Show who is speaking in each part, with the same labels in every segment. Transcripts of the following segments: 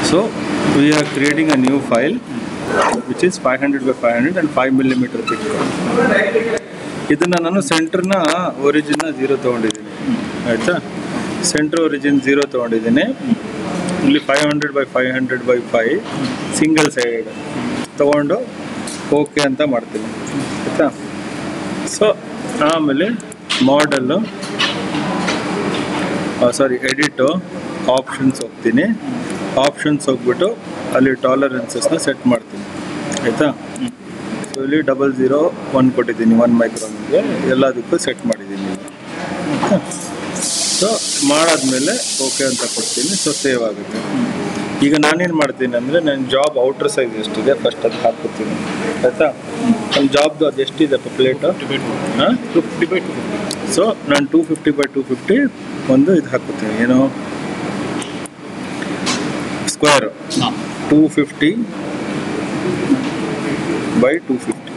Speaker 1: So we are creating a new file which is 500 by 500 and 5 millimeter thick. ಇದನ್ನ ನಾನು ಸೆಂಟ್ರ್ನ ಒರಿಜಿನ್ನ zero ತೊಗೊಂಡಿದ್ದೀನಿ ಆಯಿತಾ centre origin zero ತೊಗೊಂಡಿದ್ದೀನಿ ಇಲ್ಲಿ five hundred by five hundred by five single side ತೊಗೊಂಡು okay ಅಂತ ಮಾಡ್ತೀನಿ ಆಯಿತಾ ಸೊ ಆಮೇಲೆ ಮಾಡಲ್ಲು ಸಾರಿ ಎಡಿಟು ಆಪ್ಷನ್ಸ್ ಹೋಗ್ತೀನಿ ಆಪ್ಷನ್ಸ್ ಹೋಗ್ಬಿಟ್ಟು ಅಲ್ಲಿ ಟಾಲರೆನ್ಸಸ್ನ ಸೆಟ್ ಮಾಡ್ತೀನಿ ಆಯಿತಾ ಸೊ ಇಲ್ಲಿ ಡಬಲ್ ಝೀರೋ ಒನ್ ಕೊಟ್ಟಿದ್ದೀನಿ ಒನ್ ಮೈಕ್ರೋನ್ಗೆ ಎಲ್ಲದಕ್ಕೂ ಸೆಟ್ ಮಾಡಿದ್ದೀನಿ ಸೊ ಮಾಡಾದ್ಮೇಲೆ ಓಕೆ ಅಂತ ಕೊಡ್ತೀನಿ ಸೊ ಸೇವ್ ಆಗುತ್ತೆ ಈಗ ನಾನೇನು ಮಾಡ್ತೀನಿ ಅಂದರೆ ನನ್ನ ಜಾಬ್ ಔಟ್ರ್ ಸೈಜ್ ಎಷ್ಟಿದೆ ಫಸ್ಟ್ ಅದು ಹಾಕ್ಕೊತೀನಿ ಆಯಿತಾ ನನ್ನ ಜಾಬ್ದು ಅದು ಎಷ್ಟಿದೆ ಪ್ಲೇಟು ಹಾಂ
Speaker 2: ಫಿಫ್ಟಿ ಬೈ ಟು
Speaker 1: ಸೊ ನಾನು two fifty by two fifty ಒಂದು ಇದು ಹಾಕುತ್ತೀನಿ ಏನು ಸ್ಕ್ವೇರು
Speaker 2: ಹಾಂ
Speaker 1: two fifty by two fifty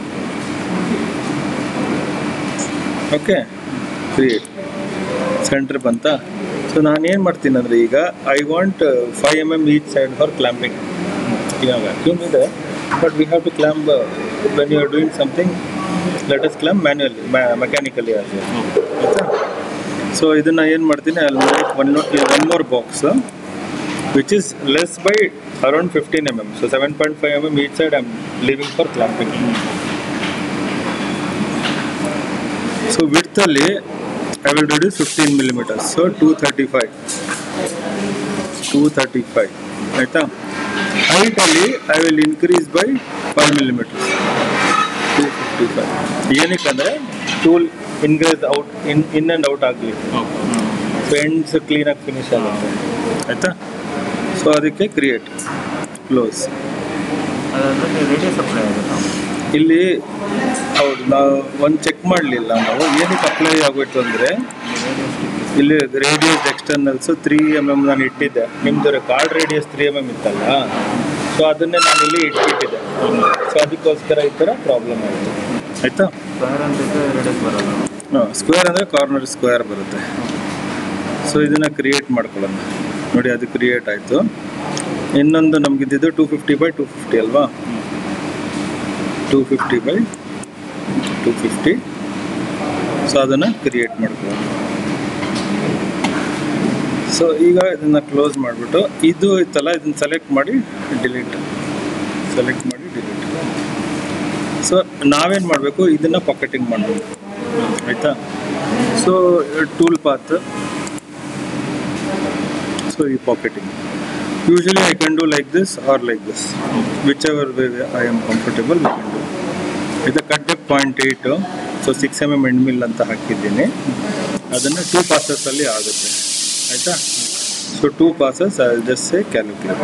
Speaker 1: okay create centre ಬಂತ ಸೊ ನಾನು ಏನು ಮಾಡ್ತೀನಿ ಅಂದರೆ ಈಗ I want five M M each side for clamping ಈಗ ವ್ಯಾಕ್ಯೂಮ್ ಇದೆ but we have to clamp when you are doing something let us clamp manually mechanically ಆಗಿ ಆಯಿತಾ ಸೊ ಇದನ್ನು ಏನು ಮಾಡ್ತೀನಿ ಅಲ್ಲಿ one one more box which is less by around fifteen M M so seven point five M M each side I am leaving for clamping so ವಿಡ್ತಲ್ಲಿ I will reduce fifteen millimetres so two thirty five two thirty five ಆಯಿತಾ ಹೈಟಲ್ಲಿ I will increase by five millimetres two fifty five ಏನಕ್ಕಂದರೆ tool increase out in in and out ಆಗಲಿ so ends ಕ್ಲೀನಾಗಿ finish ಆಗುತ್ತೆ ಆಯಿತಾ so ಅದಕ್ಕೆ create close
Speaker 2: ಅದಾದ್ಮೇಲೆ radius apply ಆಗುತ್ತಾ
Speaker 1: ಇಲ್ಲಿ ಹೌದು ನಾವು ಒಂದು ಚೆಕ್ ಮಾಡಲಿಲ್ಲ ನಾವು ಏನಕ್ಕೆ ಅಪ್ಲೈ ಆಗೋಯ್ತು ಅಂದರೆ ಇಲ್ಲಿ ರೇಡಿಯಸ್ ಎಕ್ಸ್ಟರ್ನಲ್ಸು ತ್ರೀ ಎಮ್ ಎಮ್ ನಾನು ಇಟ್ಟಿದ್ದೆ ನಿಮ್ಮದು card radius three M M ಇತ್ತಲ್ಲ ಸೊ ಅದನ್ನೇ ನಾನು ಇಲ್ಲಿ ಇಟ್ಬಿಟ್ಟಿದ್ದೆ ಸೊ ಅದಕ್ಕೋಸ್ಕರ ಈ ಥರ ಪ್ರಾಬ್ಲಮ್ ಆಯಿತು ಆಯಿತಾ
Speaker 2: ಸ್ಕ್ವೇರ್ ಅಂತಿದ್ರೆ ರೇಡಿಯಸ್ ಬರೋದು
Speaker 1: ಹಾಂ ಸ್ಕ್ವೇರ್ ಅಂದರೆ ಕಾರ್ನರ್ ಸ್ಕ್ವೇರ್ ಬರುತ್ತೆ ಸೊ ಇದನ್ನು ಕ್ರಿಯೇಟ್ ಮಾಡ್ಕೊಳ್ಳೋಣ ನೋಡಿ ಅದು ಕ್ರಿಯೇಟ್ ಆಯಿತು ಇನ್ನೊಂದು ನಮಗಿದ್ದು two fifty by two fifty ಅಲ್ವಾ two fifty by two fifty so ಅದನ್ನು ಕ್ರಿಯೇಟ್ ಮಾಡ್ಕೊಳ್ಳೋಣ ಸೊ ಈಗ ಇದನ್ನು ಕ್ಲೋಸ್ ಮಾಡಿಬಿಟ್ಟು ಇದು ಇತ್ತಲ್ಲ ಇದನ್ನು ಸೆಲೆಕ್ಟ್ ಮಾಡಿ ಡಿಲೀಟ್ ಸೆಲೆಕ್ಟ್ ಮಾಡಿ ಡಿಲೀಟ್ ಸೊ ನಾವೇನು ಮಾಡಬೇಕು ಇದನ್ನು ಪಾಕೆಟಿಂಗ್ ಮಾಡಬೇಕು ಆಯಿತಾ ಸೊ ಟೂಲ್ ಪಾತ್ ಸೊ ಈ pocketing usually I can do like this or like this which ever way I am comfortable we can do ಇದು cut depth point eight so six M M end mill ಅಂತ ಹಾಕಿದ್ದೀನಿ ಅದನ್ನು two ಪಾಸಸ್ಸಲ್ಲಿ ಆಗುತ್ತೆ ಆಯಿತಾ so two passes I just say calculate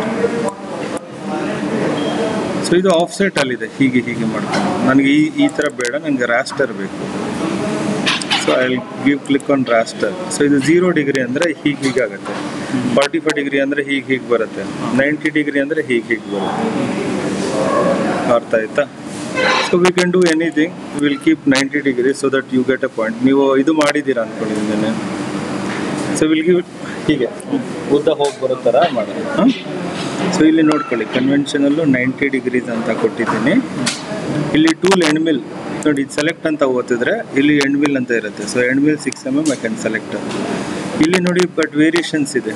Speaker 1: so ಇದು ಆಫ್ ಸೆಟಲ್ಲಿದೆ ಹೀಗೆ ಹೀಗೆ ಮಾಡ್ಕೊಂಡು ನನಗೆ ಈ ಈ ಥರ ಬೇಡ ನನಗೆ ರಾಸ್ಟರ್ ಬೇಕು so I give click on raster so ಇದು ಝೀರೋ ಡಿಗ್ರಿ ಅಂದರೆ ಹೀಗೆ ಹೀಗೆ ಆಗುತ್ತೆ ಫಾರ್ಟಿ ಫೈವ್ ಡಿಗ್ರಿ ಅಂದರೆ ಹೀಗೆ ಹೀಗೆ ಬರುತ್ತೆ ನೈಂಟಿ ಡಿಗ್ರಿ ಅಂದರೆ ಹೀಗೆ ಹೀಗೆ ಬರುತ್ತೆ ಅರ್ಥ ಆಯ್ತಾ so we can do anything will keep ninety degree so that you get a point ನೀವು ಇದು ಮಾಡಿದ್ದೀರಾ ಅಂದ್ಕೊಂಡಿದ್ದೇನೆ ಸೊ ವಿಲ್ ಗಿವ್ ಹೀಗೆ ಉದ್ದ ಹೋಗಿ ಬರೋ ಥರ ಮಾಡೋಣ ಹಾಂ ಸೊ ಇಲ್ಲಿ ನೋಡ್ಕೊಳ್ಳಿ ಕನ್ವೆನ್ಷನಲ್ಲು ನೈಂಟಿ ಡಿಗ್ರೀಸ್ ಅಂತ ಕೊಟ್ಟಿದ್ದೀನಿ ಇಲ್ಲಿ ಟೂಲ್ ಎಂಡ್ ಮಿಲ್ ನೋಡಿ ಇದು ಸೆಲೆಕ್ಟ್ ಅಂತ ಓದಿದ್ರೆ ಇಲ್ಲಿ ಎಂಡ್ ಮಿಲ್ ಅಂತ ಇರುತ್ತೆ so end mill six M M I can select ಇಲ್ಲಿ ನೋಡಿ ಬಟ್ ವೇರಿಯೇಷನ್ಸ್ ಇದೆ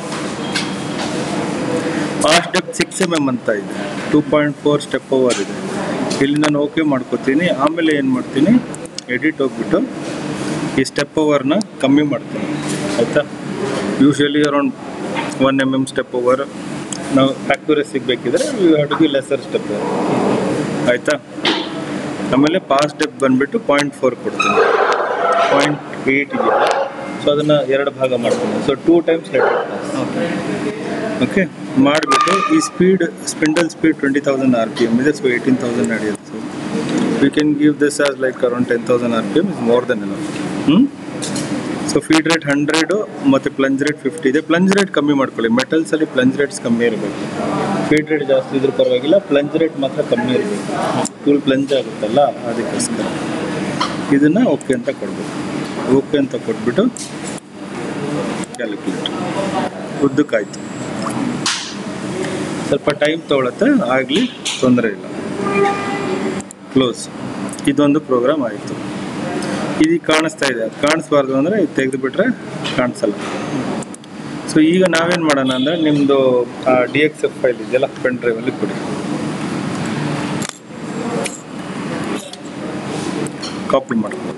Speaker 1: ಆ ಸ್ಟೆಪ್ ಸಿಕ್ಸ್ ಎಮ್ ಎಮ್ ಅಂತ ಇದೆ two point four step over ಇದೆ ಇಲ್ಲಿ ನಾನು ಓಕೆ ಮಾಡ್ಕೋತೀನಿ ಆಮೇಲೆ ಏನು ಮಾಡ್ತೀನಿ ಎಡಿಟ್ ಹೋಗ್ಬಿಟ್ಟು ಈ ಸ್ಟೆಪ್ ಓವರ್ನ ಕಮ್ಮಿ ಮಾಡ್ತೀನಿ ಆಯಿತಾ usually around one M M step over ನಾವು ಅಕ್ಯುರಸಿಗೆ ಬೇಕಿದ್ರೆ you have to be lesser step ಆಯಿತಾ ಆಮೇಲೆ ಪಾಸ್ ಸ್ಟೆಪ್ ಬಂದುಬಿಟ್ಟು ಪಾಯಿಂಟ್ ಫೋರ್ ಕೊಡ್ತೀನಿ ಪಾಯಿಂಟ್ ಏಯ್ಟ್ ಇದೆಯಲ್ಲ ಸೊ ಅದನ್ನು ಎರಡು ಭಾಗ ಮಾಡ್ತೀನಿ so two times later pass
Speaker 2: okay
Speaker 1: okay ಮಾಡಿಬಿಟ್ಟು ಈ speed spindle speed twenty thousand R P M ಇದೆ ಸೊ ಏಯ್ಟೀನ್ ತೌಸಂಡ್ ನಡೆಯುತ್ತೆ so we can give this as like around ten thousand R P M is more than enough ಹ್ಞೂ so feed rate hundred ಮತ್ತು plunge rate fifty ಇದೆ ಪ್ಲಂಜ್ rate ಕಮ್ಮಿ ಮಾಡ್ಕೊಳ್ಳಿ ಮೆಟಲ್ಸಲ್ಲಿ ಪ್ಲಂಜ್ rates ಕಮ್ಮಿ ಇರಬೇಕು feed rate ಜಾಸ್ತಿ ಇದ್ರೂ ಪರವಾಗಿಲ್ಲ ಪ್ಲಂಜ್ ರೇಟ್ ಮಾತ್ರ ಕಮ್ಮಿ ಇರಬೇಕು ಫುಲ್ ಪ್ಲಂಜ್ ಆಗುತ್ತಲ್ಲ ಅದಕ್ಕೋಸ್ಕರ ಇದನ್ನು ಓಕೆ ಅಂತ ಕೊಡಬೇಕು ಓಕೆ ಅಂತ ಕೊಟ್ಬಿಟ್ಟು ಕ್ಯಾಲ್ಕುಲೇಟ್ ಉದ್ದಕ್ಕಾಯ್ತು ಸ್ವಲ್ಪ ಟೈಮ್ ತೊಗೊಳತ್ತೆ ಆಗಲಿ ತೊಂದರೆ ಇಲ್ಲ ಕ್ಲೋಸ್ ಇದೊಂದು ಪ್ರೋಗ್ರಾಮ್ ಆಯಿತು ಇದೀಗ ಕಾಣಿಸ್ತಾ ಇದೆ ಅದು ಕಾಣಿಸ್ಬಾರ್ದು ಅಂದರೆ ಇದು ತೆಗೆದುಬಿಟ್ರೆ ಕಾಣಿಸಲ್ಲ ಸೊ ಈಗ ನಾವೇನು ಮಾಡೋಣ ಅಂದರೆ ನಿಮ್ಮದು ಡಿ ಎಕ್ಸ್ ಎಫ್ ಫೈಲ್ ಇದೆಯಲ್ಲ ಪೆನ್ ಡ್ರೈವಲ್ಲಿ ಕೊಡಿ ಕಾಪಿ ಮಾಡ್ಬೋದು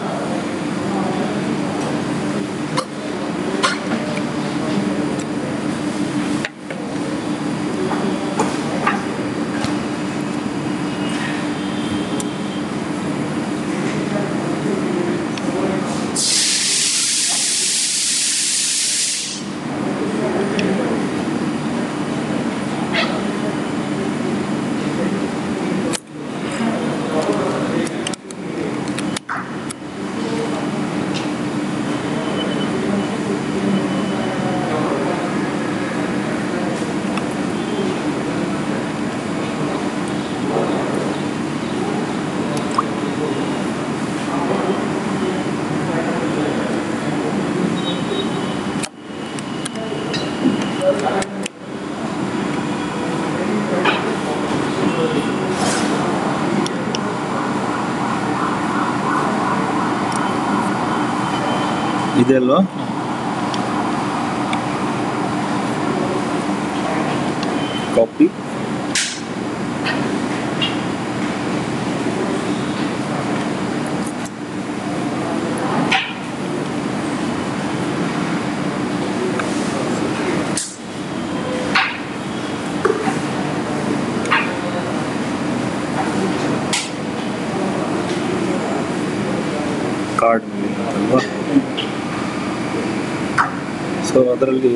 Speaker 1: ಇದೆಲ್ವಾ ಕಾಪಿ ಕಾರ್ಡ್ ಅಲ್ವಾ ಸೊ ಅದರಲ್ಲಿ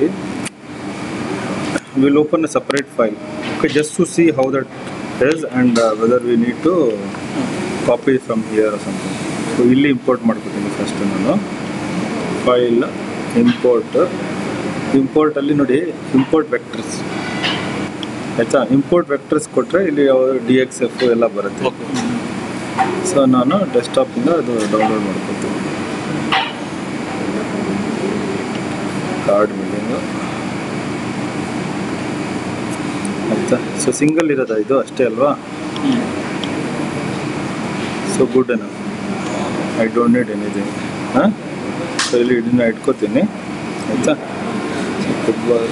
Speaker 1: will open a separate file okay just to see how that is and whether we need to copy from here something so ಇಲ್ಲಿ import ಮಾಡ್ಕೊತೀನಿ first ನಾನು ಫೈಲ್ ಇಂಪೋರ್ಟ್ ಇಂಪೋರ್ಟಲ್ಲಿ ನೋಡಿ ಇಂಪೋರ್ಟ್ ವೆಕ್ಟರ್ಸ್ ಆಯಿತಾ import vectors ಕೊಟ್ಟರೆ ಇಲ್ಲಿ ಯಾವ ಡಿ ಎಕ್ಸ್ ಎಫ್ ಎಲ್ಲ ಬರುತ್ತೆ
Speaker 2: ಓಕೆ
Speaker 1: ಸೊ ನಾನು ಡೆಸ್ಕ್ಟಾಪಿಂದ ಅದು ಡೌನ್ಲೋಡ್ ಮಾಡ್ಕೊತೀನಿ ಕಾರ್ಡ್ ಬಿಲ್ಲಿಂಗು ಆಯ್ತಾ ಸೊ ಸಿಂಗಲ್ ಇರೋದಾ ಇದು ಅಷ್ಟೇ ಅಲ್ವಾ so good enough I don't need anything ಹಾಂ ಸೊ ಇಲ್ಲಿ ಇದನ್ನ ಇಟ್ಕೋತೀನಿ ಆಯಿತಾ ಸೊ ಫುಟ್ಬಾಲ್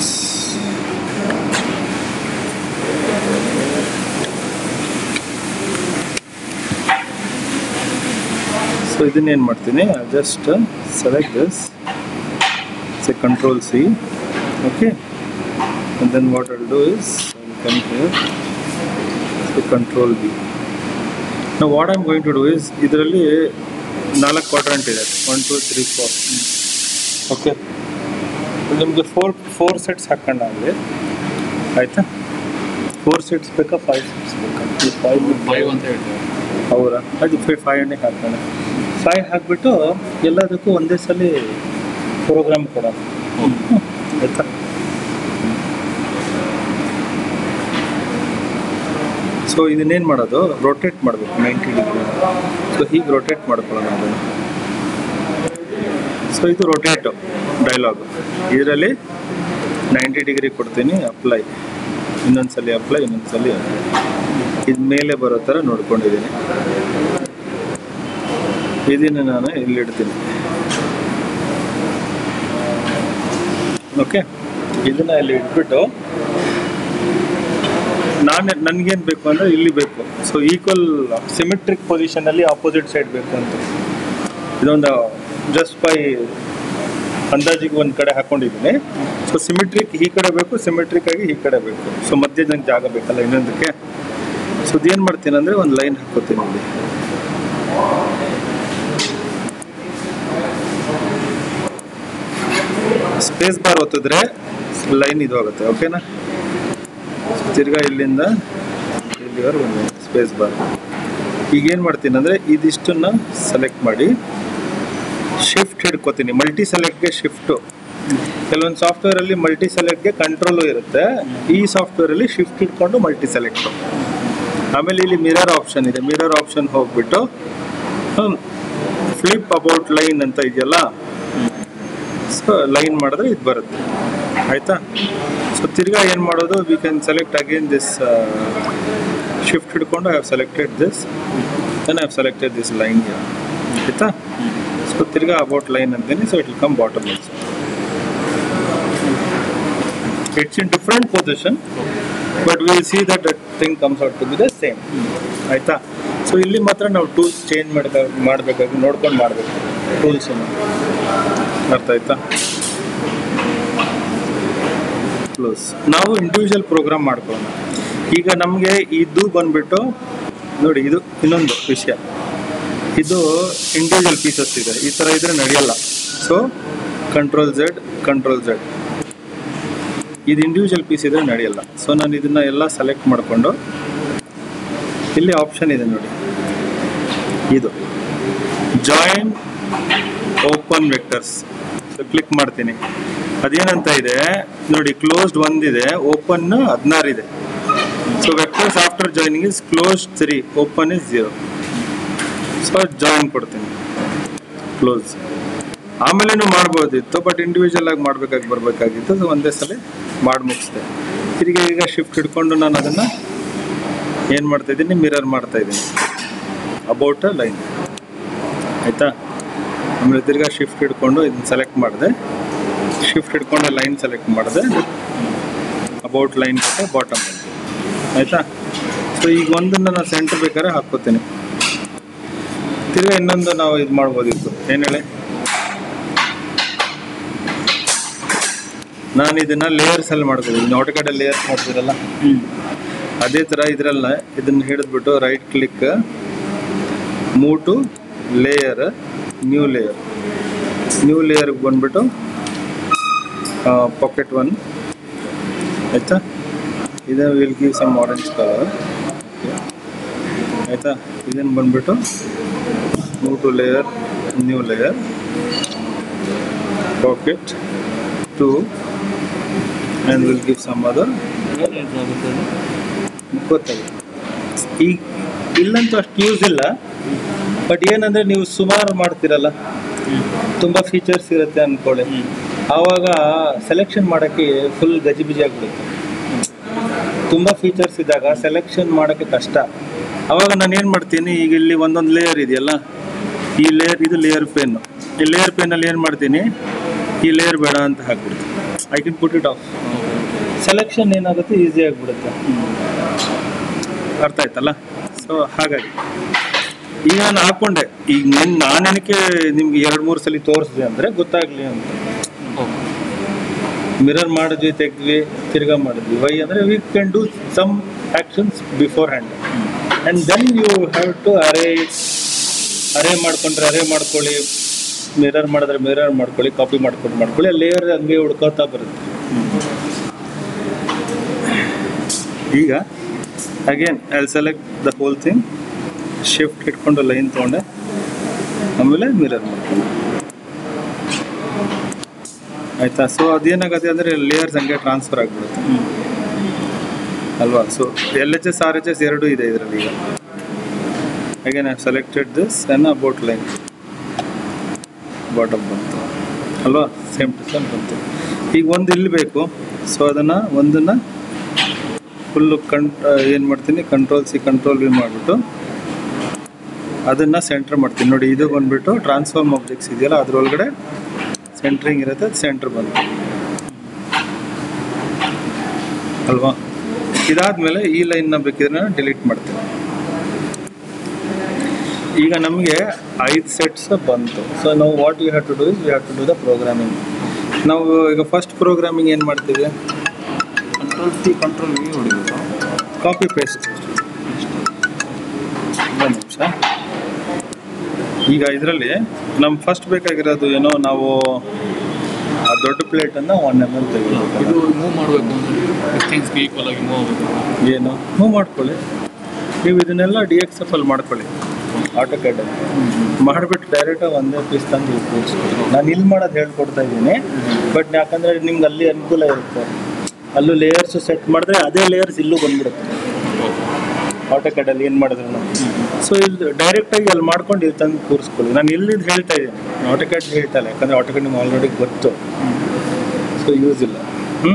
Speaker 1: ಸೊ ಇದನ್ನೇನು ಮಾಡ್ತೀನಿ just select this say control C okay and then what I'll do is I'll come here so control B now what I'm going to do is ಇದರಲ್ಲಿ ನಾಲ್ಕು quadrant ಇದೆ one two three four okay ನಿಮಗೆ four four sets ಹಾಕೊಂಡಾಗಲಿ ಆಯಿತಾ four sets ಬೇಕಾ five sets ಬೇಕಾ five
Speaker 2: five ಅಂತ ಹೇಳ್ತಾರೆ
Speaker 1: ಹೌದಾ ಅದು ಫೈ ಫೈವ್ ಎಣ್ಣೆ ಹಾಕೋಣ ಫೈವ್ ಹಾಕ್ಬಿಟ್ಟು ಎಲ್ಲದಕ್ಕೂ ಒಂದೇ ಸಲ ಪ್ರೋಗ್ರಾಮ್ ಕೊಡೋಣ ಆಯ್ತಾ ಸೊ ಇದನ್ನೇನು ಮಾಡೋದು ರೊಟೇಟ್ ಮಾಡಬೇಕು ನೈಂಟಿ ಡಿಗ್ರಿ ಸೊ ಹೀಗೆ ರೊಟೇಟ್ ಮಾಡ್ಕೊಳ್ಳೋಣ ಅದನ್ನು ಸೊ ಇದು ರೊಟೇಟು ಡೈಲಾಗು ಇದರಲ್ಲಿ ನೈಂಟಿ ಡಿಗ್ರಿ ಕೊಡ್ತೀನಿ ಅಪ್ಲೈ ಇನ್ನೊಂದ್ಸಲಿ ಅಪ್ಲೈ ಇನ್ನೊಂದ್ಸಲಿ ಅಪ್ಲೈ ಇದು ಮೇಲೆ ಬರೋ ಥರ ನೋಡ್ಕೊಂಡಿದ್ದೀನಿ ಇದನ್ನು ನಾನು ಇಲ್ಲಿ ಇಡ್ತೀನಿ ಓಕೆ ಇದನ್ನ ಇಲ್ಲಿ ಇಟ್ಬಿಟ್ಟು ನಾನು ನನಗೇನು ಬೇಕು ಅಂದರೆ ಇಲ್ಲಿ ಬೇಕು ಸೊ ಈಕ್ವಲ್ ಸಿಮೆಟ್ರಿಕ್ ಪೊಸಿಷನಲ್ಲಿ ಆಪೋಸಿಟ್ ಸೈಡ್ ಬೇಕು ಅಂತ ಇದೊಂದು ಜಸ್ಟ್ ಬೈ ಅಂದಾಜಿಗೆ ಒಂದು ಕಡೆ ಹಾಕೊಂಡಿದ್ದೀನಿ ಸೊ ಸಿಮೆಟ್ರಿಕ್ ಈ ಕಡೆ ಬೇಕು ಸಿಮೆಟ್ರಿಕ್ ಆಗಿ ಈ ಕಡೆ ಬೇಕು ಸೊ ಮಧ್ಯದಲ್ಲಿ ಜಾಗ ಬೇಕಲ್ಲ ಇನ್ನೊಂದಕ್ಕೆ ಸೊ ಇದೇನು ಮಾಡ್ತೀನಿ ಅಂದರೆ ಒಂದು ಲೈನ್ ಹಾಕೋತೀನಿ ಇಲ್ಲಿ ಸ್ಪೇಸ್ ಬಾರ್ ಒತ್ತಿದ್ರೆ ಲೈನ್ ಇದು ಆಗುತ್ತೆ ಓಕೆನಾ ತಿರ್ಗಾ ಇಲ್ಲಿಂದ ಇಲ್ಲಿವರೆಗೆ ಒಂದು ಸ್ಪೇಸ್ ಬಾರ್ ಈಗ ಏನು ಮಾಡ್ತೀನಿ ಅಂದರೆ ಇದಿಷ್ಟನ್ನ ಸೆಲೆಕ್ಟ್ ಮಾಡಿ ಶಿಫ್ಟ್ ಹಿಡ್ಕೋತೀನಿ ಮಲ್ಟಿ ಸೆಲೆಕ್ಟ್ಗೆ ಶಿಫ್ಟು ಕೆಲವೊಂದು ಸಾಫ್ಟ್ವೇರಲ್ಲಿ ಮಲ್ಟಿ ಸೆಲೆಕ್ಟ್ಗೆ ಕಂಟ್ರೋಲು ಇರುತ್ತೆ ಈ ಸಾಫ್ಟ್ವೇರಲ್ಲಿ ಶಿಫ್ಟ್ ಹಿಡ್ಕೊಂಡು ಮಲ್ಟಿ ಸೆಲೆಕ್ಟು ಆಮೇಲೆ ಇಲ್ಲಿ ಮಿರರ್ ಆಪ್ಷನ್ ಇದೆ ಮಿರರ್ ಆಪ್ಷನ್ ಹೋಗ್ಬಿಟ್ಟು ಫ್ಲಿಪ್ ಅಬೌಟ್ ಲೈನ್ ಅಂತ ಇದೆಯಲ್ಲ ಸೊ ಲೈನ್ ಮಾಡಿದ್ರೆ ಇದು ಬರುತ್ತೆ ಆಯಿತಾ ಸೊ ತಿರ್ಗಾ ಏನು ಮಾಡೋದು we can select again this shift ಹಿಡ್ಕೊಂಡು I have selected this then I have selected this line ಆಯಿತಾ ಸೊ ತಿರ್ಗಾ ಅಬೌಟ್ ಲೈನ್ ಅಂತೀನಿ so it will come bottom also it's in different position but will see that that thing comes out to be the same ಆಯಿತಾ so ಇಲ್ಲಿ ಮಾತ್ರ ನಾವು tools change ಮಾಡ್ಕ ಮಾಡಬೇಕಾಗಿ ನೋಡ್ಕೊಂಡು ಮಾಡಬೇಕು ಟೂಲ್ಸನ್ನು ಅರ್ಥ ಆಯ್ತಾ ಕ್ಲೋಸ್ ನಾವು ಇಂಡಿವಿಜುವಲ್ ಪ್ರೋಗ್ರಾಮ್ ಮಾಡ್ಕೊಳ್ಳೋಣ ಈಗ ನಮಗೆ ಇದು ಬಂದ್ಬಿಟ್ಟು ನೋಡಿ ಇದು ಇನ್ನೊಂದು ವಿಷಯ ಇದು ಇಂಡಿವಿಜುವಲ್ ಪೀಸಸ್ ಇದೆ ಈ ಥರ ಇದ್ರೆ ನಡೆಯಲ್ಲ so control Z control Z ಇದು ಇಂಡಿವಿಜುವಲ್ ಪೀಸ್ ಇದ್ರೆ ನಡೆಯಲ್ಲ ಸೊ ನಾನು ಇದನ್ನ ಎಲ್ಲ ಸೆಲೆಕ್ಟ್ ಮಾಡಿಕೊಂಡು ಇಲ್ಲಿ ಆಪ್ಷನ್ ಇದೆ ನೋಡಿ ಇದು join open vectors so click ಮಾಡ್ತೀನಿ ಅದೇನಂತ ಇದೆ ನೋಡಿ ಕ್ಲೋಸ್ಡ್ ಒಂದಿದೆ ಓಪನ್ ಹದಿನಾರು ಇದೆ so vectors after joining is close three open is zero so join ಕೊಡ್ತೀನಿ ಕ್ಲೋಸ್ ಆಮೇಲೆ ಮಾಡ್ಬೋದಿತ್ತು ಬಟ್ ಇಂಡಿವಿಜುವಲ್ ಆಗಿ ಮಾಡ್ಬೇಕಾಗಿ ಬರಬೇಕಾಗಿತ್ತು ಸೊ ಒಂದೇ ಸಲ ಮಾಡಿ ಮುಗಿಸ್ದೆ ತಿರುಗಿ ಈಗ ಶಿಫ್ಟ್ ಹಿಡ್ಕೊಂಡು ನಾನು ಅದನ್ನು ಏನು ಮಾಡ್ತಾ ಇದ್ದೀನಿ ಮಿರರ್ ಮಾಡ್ತಾ ಇದ್ದೀನಿ ಅಬೌಟ್ ಅ ಲೈನ್ ಆಯಿತಾ ಆಮೇಲೆ ತಿರ್ಗಾ ಶಿಫ್ಟ್ ಹಿಡ್ಕೊಂಡು ಇದನ್ನ ಸೆಲೆಕ್ಟ್ ಮಾಡಿದೆ ಶಿಫ್ಟ್ ಹಿಡ್ಕೊಂಡು ಲೈನ್ ಸೆಲೆಕ್ಟ್ ಮಾಡಿದೆ ಅಬೌಟ್ ಲೈನ್ ಕೊಟ್ಟೆ ಬಾಟಮ್ ಆಯಿತಾ ಸೊ ಈಗ ಒಂದನ್ನು ನಾನು ಸೆಂಟರ್ ಬೇಕಾದ್ರೆ ಹಾಕ್ಕೋತೀನಿ ತಿರ್ಗಾ ಇನ್ನೊಂದು ನಾವು ಇದು ಮಾಡ್ಬೋದಿತ್ತು ಏನು ಹೇಳಿ ನಾನು ಇದನ್ನ ಲೇಯರ್ಸ್ ಅಲ್ಲಿ ಮಾಡ್ಕೋಬೋದು ಔಟ್ ಕಡೆ ಲೇಯರ್ಸ್ ಮಾಡ್ತೀರಲ್ಲ ಅದೇ ಥರ ಇದರಲ್ಲ ಇದನ್ನ ಹಿಡಿದ್ಬಿಟ್ಟು right click move to layer new layer new ಲೇಯರ್ಗೆ ಬಂದ್ಬಿಟ್ಟು ಪಾಕೆಟ್ ಒನ್ ಆಯಿತಾ ಇದು will give some orange colour ಆಯಿತಾ ಇದನ್ನು ಬಂದ್ಬಿಟ್ಟು move to layer new layer pocket two and will give some other ಗೊತ್ತಾಗುತ್ತೆ ಈಗ ಇಲ್ಲಂತೂ ಅಷ್ಟು ಯೂಸ್ ಇಲ್ಲ ಬಟ್ ಏನಂದ್ರೆ ನೀವು ಸುಮಾರು ಮಾಡ್ತೀರಲ್ಲ ತುಂಬ ಫೀಚರ್ಸ್ ಇರುತ್ತೆ ಅಂದ್ಕೊಳ್ಳಿ ಆವಾಗ ಸೆಲೆಕ್ಷನ್ ಮಾಡೋಕ್ಕೆ ಫುಲ್ ಗಜಿಬಿಜಿ ಆಗ್ಬಿಡುತ್ತೆ ತುಂಬ ಫೀಚರ್ಸ್ ಇದ್ದಾಗ ಸೆಲೆಕ್ಷನ್ ಮಾಡೋಕ್ಕೆ ಕಷ್ಟ ಆವಾಗ ನಾನು ಏನು ಮಾಡ್ತೀನಿ ಈಗ ಇಲ್ಲಿ ಒಂದೊಂದು ಲೇಯರ್ ಇದೆಯಲ್ಲ ಈ ಲೇಯರ್ ಇದು ಲೇಯರ್ ಪೆನ್ ಈ ಲೇಯರ್ ಪೆನ್ನಲ್ಲಿ ಏನು ಮಾಡ್ತೀನಿ ಈ ಲೇಯರ್ ಬೇಡ ಅಂತ ಹಾಕ್ಬಿಡ್ತೀನಿ I can put it off selection ಏನಾಗುತ್ತೆ ಈಸಿ ಆಗಿಬಿಡುತ್ತೆ ಅರ್ಥ ಆಯ್ತಲ್ಲ ಸೊ ಹಾಗಾಗಿ ಈಗ ನಾನು ಹಾಕೊಂಡೆ ಈಗ ನನ್ನ ನಾನೇನಕ್ಕೆ ನಿಮ್ಗೆ ಎರಡು ಮೂರು ಸಲ ತೋರಿಸಿದೆ ಅಂದರೆ ಗೊತ್ತಾಗ್ಲಿ ಅಂತ ಮಿರರ್ ಮಾಡಿದ್ವಿ ತೆಗ್ದ್ವಿ ತಿರ್ಗಾ ಮಾಡಿದ್ವಿ ವೈ ಅಂದರೆ we can do some actions before hand and then you have to array array ಮಾಡ್ಕೊಂಡ್ರೆ ಅರೇ ಮಾಡ್ಕೊಳ್ಳಿ ಮಿರರ್ ಮಾಡಿದ್ರೆ ಮಿರರ್ ಮಾಡ್ಕೊಳ್ಳಿ ಕಾಪಿ ಮಾಡ್ಕೊಂಡು ಮಾಡ್ಕೊಳ್ಳಿ ಲೇಯರ್ ಹಂಗೆ ಹುಡ್ಕೋತಾ ಬರುತ್ತೆ ಈಗ again I select the whole thing shift ಇಟ್ಕೊಂಡು ಲೈನ್ ತೊಗೊಂಡೆ ಆಮೇಲೆ ಮಿರರ್ ಮಾಡ್ಕೊಂಡೆ ಆಯ್ತಾ ಸೊ ಅದೇನಾಗುತ್ತೆ ಅಂದರೆ ಲೇಯರ್ಸ್ ಹಂಗೆ ಟ್ರಾನ್ಸ್ಫರ್ ಆಗಿಬಿಡುತ್ತೆ ಅಲ್ವಾ so L H S R H S ಎರಡೂ ಇದೆ ಇದರಲ್ಲಿ ಈಗ again I selected this and about line bottom ಬಂತು ಅಲ್ವಾ ಸೇಮ್ ಟು ಸೇಮ್ ಬಂತು ಈಗ ಒಂದು ಇಲ್ಲಿ ಬೇಕು ಸೊ ಅದನ್ನು ಒಂದನ್ನು ಫುಲ್ಲು ಕನ್ ಏನು ಮಾಡ್ತೀನಿ ಕಂಟ್ರೋಲ್ ಸಿ ಕಂಟ್ರೋಲ್ ವಿ ಮಾಡಿಬಿಟ್ಟು ಅದನ್ನು ಸೆಂಟ್ರ್ ಮಾಡ್ತೀನಿ ನೋಡಿ ಇದು ಬಂದ್ಬಿಟ್ಟು ಟ್ರಾನ್ಸ್ಫಾರ್ಮ್ ಆಬ್ಜೆಕ್ಟ್ಸ್ ಇದೆಯಲ್ಲ ಅದ್ರೊಳಗಡೆ ಸೆಂಟ್ರಿಂಗ್ ಇರುತ್ತೆ ಸೆಂಟ್ರ್ ಬಂತು ಅಲ್ವಾ ಇದಾದ್ಮೇಲೆ ಈ ಲೈನ್ನ ಬೇಕಿದ್ರೆ ನಾನು ಡಿಲೀಟ್ ಮಾಡ್ತೀನಿ ಈಗ ನಮಗೆ ಐದು ಸೆಟ್ಸ್ ಬಂತು ಸೊ ನಾವು what you have to do is we have to do the programming ನಾವು ಈಗ ಫಸ್ಟ್ ಪ್ರೋಗ್ರಾಮಿಂಗ್ ಏನು ಮಾಡ್ತೀವಿ
Speaker 2: ಕಂಟ್ರೋಲ್ ಸಿ ಕಂಟ್ರೋಲ್ ವಿ ಹೊಡಿಬೇಕು
Speaker 1: ಕಾಪಿ ಪೇಸ್ಟ್ ಒಂದು ನಿಮಿಷ ಈಗ ಇದರಲ್ಲಿ ನಮ್ಮ ಫಸ್ಟ್ ಬೇಕಾಗಿರೋದು ಏನೋ ನಾವು ಆ ದೊಡ್ಡ ಪ್ಲೇಟನ್ನು ಒನ್ ಎಮ್ ಎಲ್
Speaker 3: ಇದು
Speaker 1: ತೆಗಿಬೇಕು
Speaker 3: ಮೂವ್ ಮಾಡಬೇಕು ಡಿಸ್ಟೆನ್ಸ್ಗೆ ಈಕ್ವಲ್ ಆಗಿ ಮೂವ್ ಆಗಬೇಕು
Speaker 1: ಏನು ಮೂವ್ ಮಾಡ್ಕೊಳ್ಳಿ ನೀವು ಇದನ್ನೆಲ್ಲ ಡಿ ಎಕ್ಸ್ ಎಫ್ ಅಲ್ಲಿ ಮಾಡ್ಕೊಳ್ಳಿ ಆಟೋ ಕ್ಯಾಡಲ್ಲಿ ಮಾಡಿಬಿಟ್ಟು ಡೈರೆಕ್ಟಾಗಿ ಒಂದೇ ಪೀಸ್ ತಂದು ಉಪಯೋಗಿಸ್ಕೊಳ್ಳಿ ನಾನು ಇಲ್ಲಿ ಮಾಡೋದು ಹೇಳ್ಕೊಡ್ತಾ ಇದ್ದೀನಿ ಬಟ್ ಯಾಕಂದರೆ ನಿಮ್ಗೆ ಅಲ್ಲಿ ಅನುಕೂಲ ಇರುತ್ತೆ ಅಲ್ಲೂ ಲೇಯರ್ಸ್ ಸೆಟ್ ಮಾಡಿದ್ರೆ ಅದೇ ಲೇಯರ್ಸ್ ಇಲ್ಲೂ ಬಂದ್ಬಿಡುತ್ತೆ ಆಟೋ ಕ್ಯಾಡಲ್ಲಿ ಏನು ಮಾಡಿದ್ರು ಸೊ ಇದು ಡೈರೆಕ್ಟಾಗಿ ಅಲ್ಲಿ ಮಾಡ್ಕೊಂಡು ಇಲ್ಲಿ ತಂದು ಕೂರಿಸ್ಕೊಳ್ಳಿ ನಾನು ಎಲ್ಲಿಂದ ಹೇಳ್ತಾ ಇದ್ದೀನಿ ಆಟೋಕ್ಯಾಡ್ ಹೇಳ್ತಾ ಇಲ್ಲ ಯಾಕಂದರೆ ಆಟೋಕ್ಯಾಡ್ ನಿಮ್ಗೆ ಆಲ್ರೆಡಿ ಗೊತ್ತು ಸೊ ಯೂಸ್ ಇಲ್ಲ ಹ್ಞೂ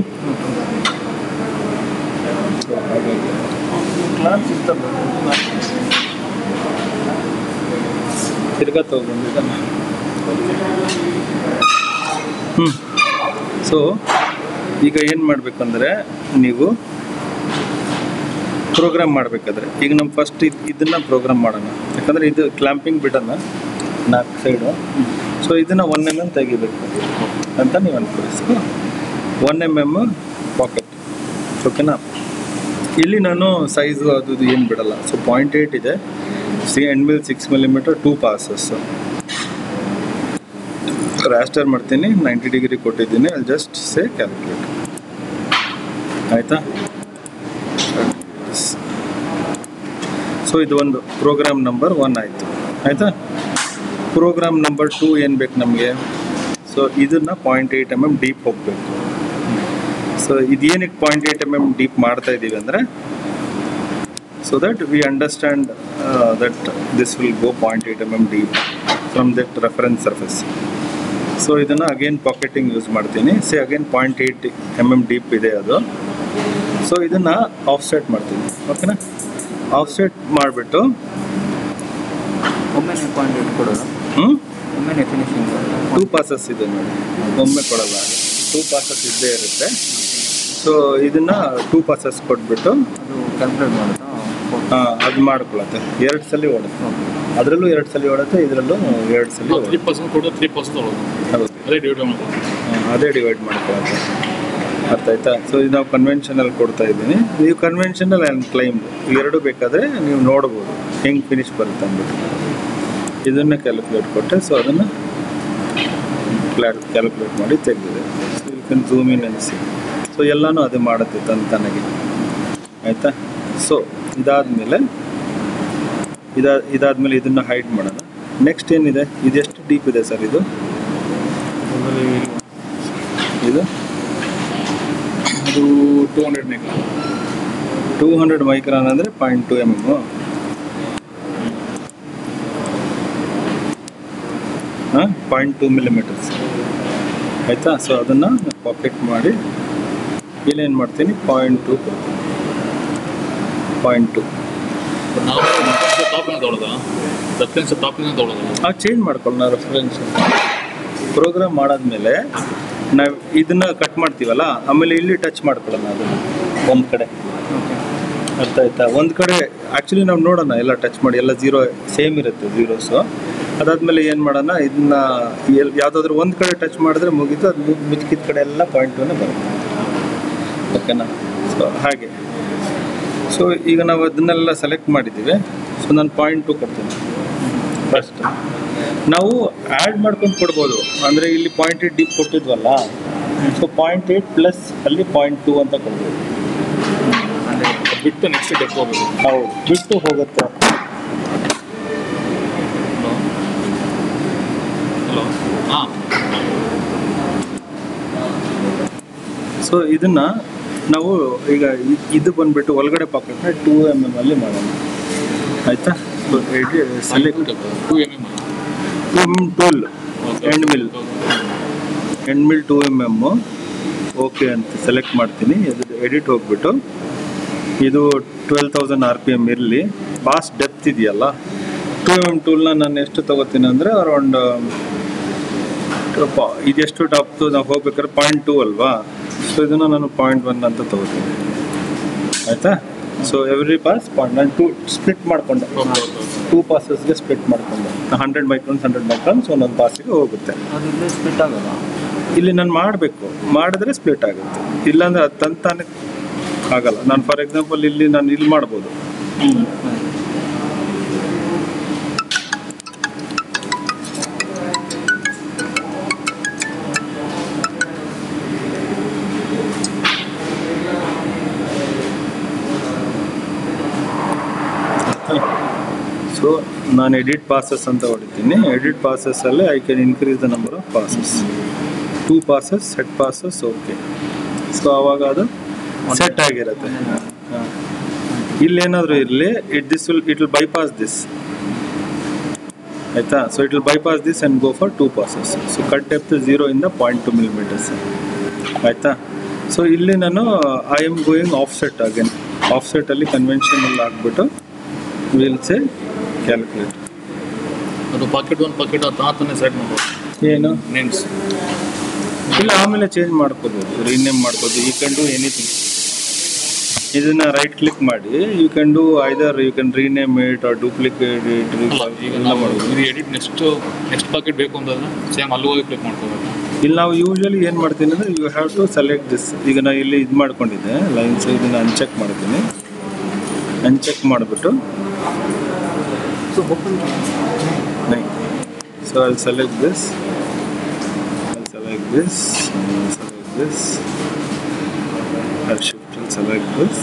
Speaker 1: ಸೊ ಹಾಗಾಗಿ
Speaker 2: ಕ್ಲಾಸ್ ಇರ್ತಲ್ಲ
Speaker 1: ತಿರ್ಗಾ ತಗೊಂಡಿದ್ದ ಹ್ಞೂ ಸೊ ಈಗ ಏನು ಮಾಡಬೇಕಂದ್ರೆ ನೀವು ಪ್ರೋಗ್ರಾಮ್ ಮಾಡಬೇಕಾದ್ರೆ ಈಗ ನಮ್ಮ ಫಸ್ಟ್ ಇದು ಇದನ್ನು ಪ್ರೋಗ್ರಾಮ್ ಮಾಡೋಣ ಯಾಕಂದರೆ ಇದು ಕ್ಲಾಂಪಿಂಗ್ ಬಿಡೋಣ ನಾಲ್ಕು ಸೈಡು ಸೊ ಇದನ್ನು ಒನ್ ಎಮ್ ಎಮ್ ತೆಗಿಬೇಕು ಅಂತ ನೀವು ಅನ್ಕೊಳ್ಳಿ so one M M pocket ಓಕೆನಾ ಇಲ್ಲಿ ನಾನು ಸೈಜು ಅದು ಇದು ಏನು ಬಿಡಲ್ಲ ಸೊ ಪಾಯಿಂಟ್ ಏಯ್ಟ್ ಇದೆ C end mill six millimetre two passes raster ಮಾಡ್ತೀನಿ ನೈಂಟಿ ಡಿಗ್ರಿ ಕೊಟ್ಟಿದ್ದೀನಿ ಅಲ್ಲಿ ಜಸ್ಟ್ ಸೇ ಕ್ಯಾಲ್ಕುಲೇಟ್ ಆಯಿತಾ ಸೊ ಇದು ಒಂದು ಪ್ರೋಗ್ರಾಮ್ ನಂಬರ್ ಒನ್ ಆಯಿತು ಆಯಿತಾ ಪ್ರೋಗ್ರಾಮ್ ನಂಬರ್ ಟೂ ಏನು ಬೇಕು ನಮಗೆ ಸೊ ಇದನ್ನು point eight m m deep ಹೋಗಬೇಕು ಸೊ ಇದೇನಕ್ಕೆ point eight m m deep ಮಾಡ್ತಾ ಇದ್ದೀವಿ ಅಂದರೆ so that we understand uh, that this will go 0.8 mm deep from that reference surface. So ಇದನ್ನು ಅಗೇನ್ ಪಾಕೆಟಿಂಗ್ ಯೂಸ್ ಮಾಡ್ತೀನಿ say again point eight m m deep ಇದೆ ಅದು so ಇದನ್ನು offset ಮಾಡ್ತೀನಿ ಓಕೆನಾ ಆಫ್ಸೆಟ್ ಮಾಡಿಬಿಟ್ಟು
Speaker 2: ಒಮ್ಮೆನೆ ಪಾಯಿಂಟ್ ಇಟ್ಕೊಡೋದು
Speaker 1: ಹ್ಞೂ
Speaker 2: ಒಮ್ಮೆನೆ ಫಿನಿಶಿಂಗ್
Speaker 1: ಟೂ ಪಾಸಸ್ ಇದೆ ನೋಡಿ ಒಮ್ಮೆ ಕೊಡಲ್ಲ ಟೂ ಪಾಸಸ್ ಇದ್ದೇ ಇರುತ್ತೆ ಸೊ ಇದನ್ನು ಟೂ ಪಾಸಸ್ ಕೊಟ್ಬಿಟ್ಟು
Speaker 2: ಅದು ಕ್ಯಾಲ್ಕುಲೇಟ್ ಮಾಡುತ್ತಾ
Speaker 1: ಅದು ಮಾಡ್ಕೊಳತ್ತೆ ಎರಡು ಸಲ ಓಡುತ್ತೆ ಅದರಲ್ಲೂ ಎರಡು ಸಲ ಓಡುತ್ತೆ ಇದರಲ್ಲೂ ಎರಡು ಸಲ
Speaker 3: ತ್ರೀ
Speaker 1: ಓಡುತ್ತೆ
Speaker 3: ಪರ್ಸೆಂಟ್ ಕೊಡೋ ತ್ರೀ ಪರ್ಸೆಂಟ್ ತೊಗೊಳೋದು
Speaker 1: ಹೌದು
Speaker 3: ಅದೇ ಡಿವೈಡ್ ಮಾಡ್ಬೋದು
Speaker 1: ಹಾ, ಅದೇ ಡಿವೈಡ್ ಮಾಡ್ಕೊಳತ್ತೆ ಅರ್ಥ ಆಯ್ತಾ ಸೊ ಇದು ನಾವು ಕನ್ವೆನ್ಷನಲ್ ಕೊಡ್ತಾ ಇದ್ದೀನಿ ನೀವು ಕನ್ವೆನ್ಷನಲ್ ಆ್ಯಂಡ್ ಕ್ಲೈಮ್ ಎರಡು ಬೇಕಾದರೆ ನೀವು ನೋಡ್ಬೋದು ಹೆಂಗೆ ಫಿನಿಶ್ ಬರುತ್ತೆ ಅಂದ್ಬಿಟ್ಟು ಇದನ್ನು ಕ್ಯಾಲ್ಕುಲೇಟ್ ಕೊಟ್ಟೆ ಸೊ ಅದನ್ನು ಕ್ಲಾಡ್ ಕ್ಯಾಲ್ಕುಲೇಟ್ ಮಾಡಿ ತೆಗೆದಿದೆ so you can zoom in ಅನಿಸಿ ಸೊ ಎಲ್ಲನೂ ಅದೇ ಮಾಡುತ್ತೆ ತನ್ನ ತನಗೆ ಆಯಿತಾ ಸೊ ಇದಾದಮೇಲೆ ಇದಾ ಇದಾದಮೇಲೆ ಇದನ್ನು ಹೈಡ್ ಮಾಡೋಣ ನೆಕ್ಸ್ಟ್ ಏನಿದೆ ಇದೆಷ್ಟು ಡೀಪ್ ಇದೆ ಸರ್ ಇದು ಇದು
Speaker 3: ಅದು two hundred make
Speaker 1: two hundred micron ಅಂದರೆ ಪಾಯಿಂಟ್ ಟು ಎಮ್ ಎಮ್ಮು ಹಾಂ ಪಾಯಿಂಟ್ ಟೂ ಮಿಲಿಮೀಟರ್ಸ್ ಆಯಿತಾ ಸೊ ಅದನ್ನು ಪಾಕೆಟ್ ಮಾಡಿ ಇಲ್ಲೇನು ಮಾಡ್ತೀನಿ ಪಾಯಿಂಟ್ ಟು ಪಾಯಿಂಟ್ ಟು
Speaker 3: ನಾವು ಟಾಪಿಂಗ್ ತೊಗೊಳೋದಾ ರೆಫರೆನ್ಸ್ ಟಾಪಿಂಗ್ ತೊಗೊಳೋದಲ್ಲ
Speaker 1: ಆ ಚೇಂಜ್ ಮಾಡ್ಕೊಳ್ಳೋಣ ರೆಫರೆನ್ಸ್ ಪ್ರೋಗ್ರಾಮ್ ಮಾಡಾದ್ಮೇಲೆ ನಾವು ಇದನ್ನ ಕಟ್ ಮಾಡ್ತೀವಲ್ಲ ಆಮೇಲೆ ಇಲ್ಲಿ ಟಚ್ ಮಾಡ್ಕೊಳ್ಳೋಣ ಅದನ್ನು ಒಂದು ಕಡೆ
Speaker 2: ಓಕೆ
Speaker 1: ಅರ್ಥ ಆಯ್ತಾ ಒಂದು ಕಡೆ ಆ್ಯಕ್ಚುಲಿ ನಾವು ನೋಡೋಣ ಎಲ್ಲ ಟಚ್ ಮಾಡಿ ಎಲ್ಲ ಜೀರೋ ಸೇಮ್ ಇರುತ್ತೆ ಜೀರೋಸು ಅದಾದಮೇಲೆ ಏನು ಮಾಡೋಣ ಇದನ್ನ ಎಲ್ ಯಾವುದಾದ್ರೂ ಒಂದು ಕಡೆ ಟಚ್ ಮಾಡಿದ್ರೆ ಮುಗೀತು ಅದು ಮಿಕ್ಕಿದ ಕಡೆ ಎಲ್ಲ ಪಾಯಿಂಟನ್ನು ಬರುತ್ತೆ ಓಕೆನಾ ಸೊ ಹಾಗೆ ಸೊ ಈಗ ನಾವು ಅದನ್ನೆಲ್ಲ ಸೆಲೆಕ್ಟ್ ಮಾಡಿದ್ದೀವಿ ಸೊ ನಾನು ಪಾಯಿಂಟ್ ಟು ಕೊಡ್ತೀನಿ ಫಸ್ಟ್ ನಾವು ಆ್ಯಡ್ ಮಾಡ್ಕೊಂಡು ಕೊಡ್ಬೋದು ಅಂದರೆ ಇಲ್ಲಿ ಪಾಯಿಂಟ್ ಏಟ್ ಡೀಪ್ ಕೊಟ್ಟಿದ್ವಲ್ಲ ಸೊ ಪಾಯಿಂಟ್ ಏಟ್ ಪ್ಲಸ್ ಅಲ್ಲಿ ಪಾಯಿಂಟ್ ಟು ಅಂತ ಕೊಡ್ಬೋದು
Speaker 2: ಅಂದರೆ
Speaker 3: ಬಿಟ್ಟು ನೆಕ್ಸ್ಟ್ ಡೆಪ್ ಹೋಗ್ಬೇಕು
Speaker 1: ಹೌದು ಬಿಟ್ಟು ಹೋಗುತ್ತೆ
Speaker 3: ಹಲೋ ಹಾಂ
Speaker 1: ಸೊ ಇದನ್ನ ನಾವು ಈಗ ಇ- ಇದು ಬಂದ್ಬಿಟ್ಟು ಒಳಗಡೆ ಪಾಕೆಟ್ನ ಟೂ ಎಮ್ ಎಮ್ ಅಲ್ಲಿ ಮಾಡೋಣ ಆಯ್ತಾ so select
Speaker 3: two m m
Speaker 1: two m tool end mill end mill two m m okay ಅಂತ ಸೆಲೆಕ್ಟ್ ಮಾಡ್ತೀನಿ ಎಡಿಟ್ ಹೋಗ್ಬಿಟ್ಟು ಇದು twelve thousand R P M ಇರಲಿ ಪಾಸ್ ಡೆಪ್ತ್ ಇದೆಯಲ್ಲ ಟೂ ಎಮ್ ಎಮ್ ಟೂಲ್ನ ನಾನು ಎಷ್ಟು ತೊಗೋತೀನಿ ಅಂದರೆ ಅರೌಂಡ್ ಇದೆಷ್ಟು ಟಾಪ್ತು ನಾವು ಹೋಗ್ಬೇಕಾದ್ರೆ ಪಾಯಿಂಟ್ ಟೂ ಅಲ್ವಾ ಸೊ ಇದನ್ನು ನಾನು ಪಾಯಿಂಟ್ ಒನ್ ಅಂತ ತೊಗೋತೀನಿ ಆಯಿತಾ ಸೊ ಎವ್ರಿ ಪಾಸ್ ಪಾಯಿಂಟ್ ನಾನು ಟೂ ಸ್ಪ್ಲಿಟ್ ಮಾಡಿಕೊಂಡೆ
Speaker 3: ಓಕೆ ಓಕೆ
Speaker 1: ಟೂ ಪಾಸಸ್ಗೆ ಸ್ಪ್ಲಿಟ್ ಮಾಡಿಕೊಂಡೆ ಹಂಡ್ರೆಡ್ ಮೈಕ್ರೋನ್ಸ್ ಹಂಡ್ರೆಡ್ ಮೈಕ್ರೋನ್ಸ್ ಒಂದೊಂದು ಪಾಸಿಗೆ ಹೋಗುತ್ತೆ
Speaker 2: ಅದು ಇಲ್ಲೇ ಸ್ಪಿಟ್ ಆಗಲ್ಲ
Speaker 1: ಇಲ್ಲಿ ನಾನು ಮಾಡಬೇಕು ಮಾಡಿದ್ರೆ ಸ್ಪ್ಲಿಟ್ ಆಗುತ್ತೆ ಇಲ್ಲಾಂದ್ರೆ ಅದು ತಂತಾನೆ ಆಗಲ್ಲ ನಾನು ಫಾರ್ ಎಕ್ಸಾಂಪಲ್ ಇಲ್ಲಿ ನಾನು ಇಲ್ಲಿ ಮಾಡ್ಬೋದು ಸೊ ನಾನು ಎಡಿಟ್ ಪಾಸಸ್ ಅಂತ ಹೊಡಿತೀನಿ ಎಡಿಟ್ ಪಾಸಸ್ಸಲ್ಲಿ I can increase the number of passes two passes set passes okay so ಆವಾಗ ಅದು ಸೆಟ್ ಆಗಿರುತ್ತೆ ಇಲ್ಲೇನಾದರೂ ಇರಲಿ it this will it will bypass this ಆಯಿತಾ so it will bypass this and go for two passes so cut depth ಝೀರೋಯಿಂದ point two millimeters ಆಯಿತಾ so ಇಲ್ಲಿ ನಾನು I am going offset again ಆಫ್ ಸೆಟ್ಟಲ್ಲಿ ಕನ್ವೆನ್ಷನಲ್ ಆಗಿಬಿಟ್ಟು will say calculate
Speaker 3: ಅದು pocket ಒಂದು ಪಾಕೆಟ್ ಅದು ತಾನೇ ಸೆಟ್ ಮಾಡ್ಬೋದು
Speaker 1: ಏನು
Speaker 3: ನೇಮ್ಸ್
Speaker 1: ಇಲ್ಲ ಆಮೇಲೆ ಚೇಂಜ್ ಮಾಡ್ಕೋಬೋದು ರೀನೇಮ್ ಮಾಡ್ಕೋಬೋದು ಯು ಕ್ಯಾನ್ ಡೂ ಎನಿಥಿಂಗ್ ಇದನ್ನ ರೈಟ್ ಕ್ಲಿಕ್ ಮಾಡಿ you can do either you can rename it or duplicate it
Speaker 3: ಅಲ್ಲ ಈಗ ನಾವು ಇದು ಎಡಿಟ್ ನೆಕ್ಸ್ಟ್ ನೆಕ್ಸ್ಟ್ ಪಾಕೆಟ್ ಬೇಕು ಅಂತಂದ್ರೆ ಸೇಮ್ ಅಲ್ಲಿ ಹೋಗಿ ಕ್ಲಿಕ್ ಮಾಡ್ಕೋಬೇಕು
Speaker 1: ಇಲ್ಲಿ ನಾವು ಯೂಶಲಿ ಏನು ಮಾಡ್ತೀನಿ ಅಂದರೆ you have to select this ಈಗ ನಾನು ಇಲ್ಲಿ ಇದು ಮಾಡ್ಕೊಂಡಿದ್ದೆ ಲೈನ್ಸ್ ಇದನ್ನು ಅನ್ಚೆಕ್ ಮಾಡ್ತೀನಿ ಅನ್ಚೆಕ್ ಮಾಡಿಬಿಟ್ಟು ಸೊ ಅಲ್ಲಿ select this I'll select this, I'll select this, I'll shift and select this,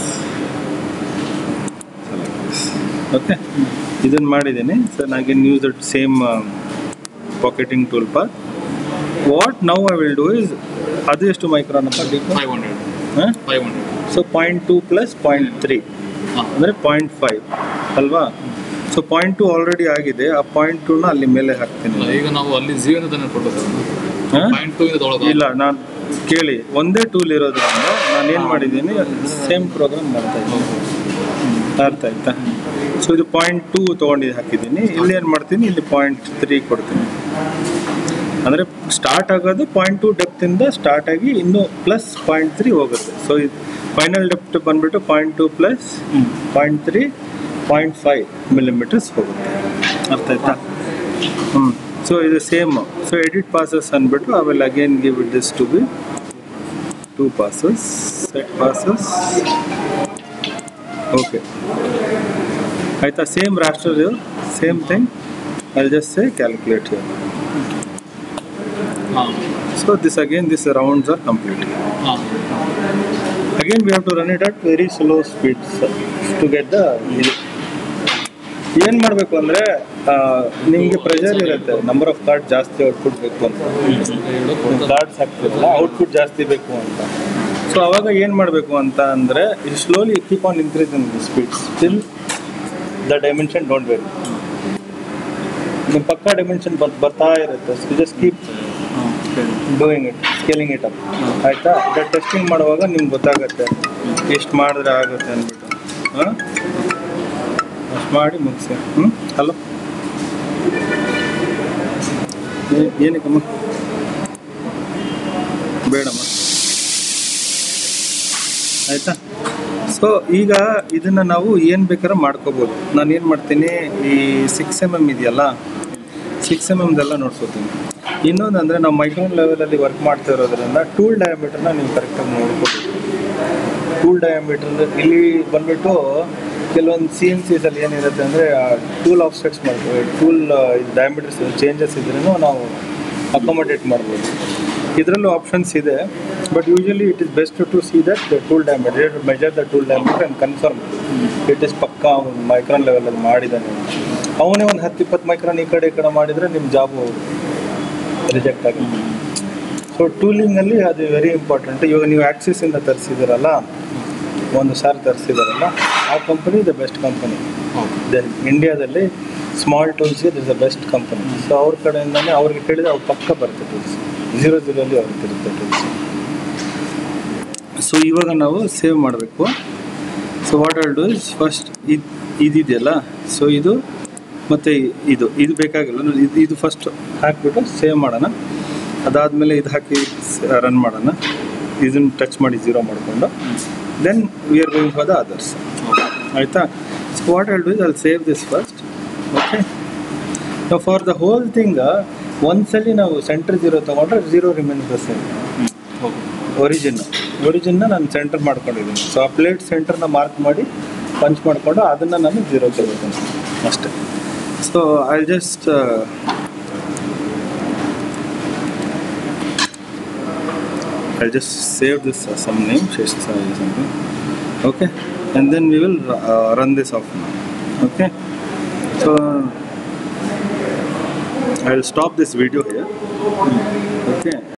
Speaker 1: select this. Okay, ಇದನ್ನು ಮಾಡಿದ್ದೀನಿ so I can use that same pocketing tool path what now I will do is ಅದು ಎಷ್ಟು micron ಅಂತ
Speaker 3: five hundred
Speaker 1: ಹಾಂ
Speaker 3: five hundred
Speaker 1: so point two plus point three
Speaker 3: ಹಾಂ
Speaker 1: ಅಂದರೆ point five ಅಲ್ವಾ so point two already ಆಗಿದೆ ಆ point ಟೂನ ಅಲ್ಲಿ ಮೇಲೆ ಹಾಕ್ತೀನಿ
Speaker 3: ಅಲ್ಲ ಈಗ ನಾವು ಅಲ್ಲಿ ಝೀರೋ ತಾನೇ ಕೊಡ್ಬೇಕು
Speaker 1: ಹಾಂ
Speaker 3: ಪಾಯಿಂಟ್ ಟು ಇಂದ ತೊಗೊಳೋದು
Speaker 1: ಇಲ್ಲ ನಾನು ಕೇಳಿ ಒಂದೇ ಟೂಲ್ ಇರೋದ್ರಿಂದ ನಾನು ಏನು ಮಾಡಿದ್ದೀನಿ ಸೇಮ್ ಪ್ರೋಗ್ರಾಮ್ ಮಾಡ್ತಾ ಇದ್ದೀನಿ ಅರ್ಥ ಆಯ್ತಾ ಸೊ ಇದು ಪಾಯಿಂಟ್ ಟೂ ತೊಗೊಂಡು ಹಾಕಿದ್ದೀನಿ ಇಲ್ಲಿ ಏನು ಮಾಡ್ತೀನಿ ಇಲ್ಲಿ ಪಾಯಿಂಟ್ ತ್ರೀ ಕೊಡ್ತೀನಿ ಅಂದರೆ ಸ್ಟಾರ್ಟ್ ಆಗೋದು ಪಾಯಿಂಟ್ ಟು ಡೆಪ್ತಿಂದ ಸ್ಟಾರ್ಟ್ ಆಗಿ ಇನ್ನೂ ಪ್ಲಸ್ ಪಾಯಿಂಟ್ ತ್ರೀ ಹೋಗುತ್ತೆ ಸೊ ಇದು ಫೈನಲ್ ಡೆಪ್ತ್ ಬಂದುಬಿಟ್ಟು point two plus point three point five millimeters ಹೋಗುತ್ತೆ ಅರ್ಥ ಆಯ್ತಾ ಹ್ಞೂ ಸೊ ಇದು ಸೇಮ್ ಸೊ ಎಡಿಟ್ ಪಾಸಸ್ ಅಂದ್ಬಿಟ್ಟು I will again give it this to be two passes set passes okay ಆಯಿತಾ same raster same thing I just say calculate here
Speaker 3: ಹಾಂ
Speaker 1: so this again this rounds are complete
Speaker 3: ಹಾಂ
Speaker 1: again we have to run it at very slow speeds to get the ಏನು ಮಾಡಬೇಕು ಅಂದರೆ ನಿಮಗೆ pressure ಇರುತ್ತೆ number of card ಜಾಸ್ತಿ output ಬೇಕು ಅಂತ ಕಾರ್ಡ್ಸ್ ಹಾಕ್ತಿರಲ್ಲ ಔಟ್ಪುಟ್ ಜಾಸ್ತಿ ಬೇಕು ಅಂತ ಸೊ ಅವಾಗ ಏನು ಮಾಡಬೇಕು ಅಂತ ಅಂದರೆ slowly keep on increase in speed still the dimension don't very ನಿಮ್ಮ ಪಕ್ಕ ಡೈಮೆನ್ಷನ್ ಬರ್ ಬರ್ತಾ ಇರುತ್ತೆ so just keep doing it scaling it up ಆಯಿತಾ ಬಟ್ ಟೆಸ್ಟಿಂಗ್ ಮಾಡುವಾಗ ನಿಮ್ಗೆ ಗೊತ್ತಾಗುತ್ತೆ ಎಷ್ಟು ಮಾಡಿದ್ರೆ ಆಗುತ್ತೆ ಅಂದ್ಬಿಟ್ಟು ಹಾಂ ಅಷ್ಟು ಮಾಡಿ ಮುಗಿಸಿ ಹ್ಞೂ ಹಲೋ ಏನಕ್ಕಮ್ಮ ಬೇಡಮ್ಮ ಆಯಿತಾ ಸೊ ಈಗ ಇದನ್ನು ನಾವು ಏನು ಬೇಕಾದ್ರೆ ಮಾಡ್ಕೋಬೋದು ನಾನು ಏನು ಮಾಡ್ತೀನಿ ಈ ಸಿಕ್ಸ್ ಎಮ್ ಎಮ್ ಇದೆಯಲ್ಲ ಸಿಕ್ಸ್ ಎಮ್ ಎಮ್ದೆಲ್ಲ ನೋಡ್ಕೋತೀನಿ ಇನ್ನೊಂದು ಅಂದರೆ ನಾವು ಮೈಕ್ರೋನ್ ಲೆವೆಲಲ್ಲಿ ವರ್ಕ್ ಮಾಡ್ತಾ ಇರೋದ್ರಿಂದ ಟೂಲ್ ಡಯಾಮೀಟರ್ನ ನೀವು ಕರೆಕ್ಟಾಗಿ ನೋಡ್ಕೋಬೇಕು ಟೂಲ್ ಡಯಾಮೀಟರ್ ಇಲ್ಲಿ ಬಂದ್ಬಿಟ್ಟು ಕೆಲವೊಂದು ಸಿ ಎನ್ ಸಿಸಲ್ಲಿ ಏನಿರುತ್ತೆ ಅಂದರೆ ಟೂಲ್ ಆಫ್ಸೆಟ್ಸ್ ಮಾಡ್ಬೋದು ಟೂಲ್ ಡಯಾಮೀಟರ್ಸ್ ಚೇಂಜಸ್ ಇದ್ರೂ ನಾವು ಅಕೊಮಡೇಟ್ ಮಾಡ್ಬೋದು ಇದರಲ್ಲೂ ಆಪ್ಷನ್ಸ್ ಇದೆ but usually it is best to see that tool diameter measure the tool diameter and confirm it is ಪಕ್ಕಾ ಮೈಕ್ರಾನ್ ಲೆವೆಲಲ್ಲಿ ಮಾಡಿದ್ದಾನೆ ಅವನೇ ಒಂದು ಹತ್ತು ಇಪ್ಪತ್ತು ಮೈಕ್ರಾನ್ ಈ ಕಡೆ ಈ ಕಡೆ ಮಾಡಿದರೆ ನಿಮ್ಮ ಜಾಬು ರಿಜೆಕ್ಟ್ ಆಗುತ್ತೆ ಸೊ ಟೂಲಿಂಗಲ್ಲಿ ಅದು ವೆರಿ ಇಂಪಾರ್ಟೆಂಟ್ ಇವಾಗ ನೀವು ಆ್ಯಕ್ಸಿಸಿಂದ ತರಿಸಿದ್ದೀರಲ್ಲ ಒಂದು ಸಾರಿ ತರಿಸಿದಾರಲ್ಲ ಆ ಕಂಪನಿ ದ ಬೆಸ್ಟ್ ಕಂಪನಿ ಇಂಡಿಯಾದಲ್ಲಿ ಸ್ಮಾಲ್ ಟೂಲ್ಸ್ಗೆ this the best company so ಅವ್ರ ಕಡೆಯಿಂದನೇ ಅವ್ರಿಗೆ ಕೇಳಿದ್ರೆ ಅವ್ರು ಪಕ್ಕ ಬರುತ್ತೆ ಟೂಲ್ಸ್ ಝೀರೋ ಝೀರೋಲಿ ಅವ್ರಿಗೆ ಇರುತ್ತೆ ಟೂಲ್ಸ್ ಸೊ ಇವಾಗ ನಾವು ಸೇವ್ ಮಾಡಬೇಕು so what I'll do is first ಇದು ಇದಿದೆಯಲ್ಲ ಸೊ ಇದು ಮತ್ತು ಇದು ಇದು ಬೇಕಾಗಿಲ್ಲ ನಾನು ಇದು ಇದು ಫಸ್ಟ್ ಹಾಕಿಬಿಟ್ಟು ಸೇವ್ ಮಾಡೋಣ ಅದಾದಮೇಲೆ ಇದು ಹಾಕಿ ರನ್ ಮಾಡೋಣ ಇದನ್ನು ಟಚ್ ಮಾಡಿ ಝೀರೋ ಮಾಡಿಕೊಂಡು then we are going for the others ಆಯಿತಾ so what I'll do is ಅಲ್ಲಿ save this first okay so for the whole thing ಒಂದ್ಸಲಿ ನಾವು ಸೆಂಟರ್ ಝೀರೋ ತೊಗೊಂಡ್ರೆ zero remains the same origin ಒರಿಜಿನ್ನ ನಾನು ಸೆಂಟರ್ ಮಾಡ್ಕೊಂಡಿದ್ದೀನಿ ಸೊ ಆ ಪ್ಲೇಟ್ ಸೆಂಟರ್ನ ಮಾರ್ಕ್ ಮಾಡಿ ಪಂಚ್ ಮಾಡಿಕೊಂಡು ಅದನ್ನು ನಾನು ಝೀರೋ ತಗೋತೀನಿ ಅಷ್ಟೇ so I just I just save this some name Shesha Sai something okay and then we will uh, run this off now okay so i'll stop this video here okay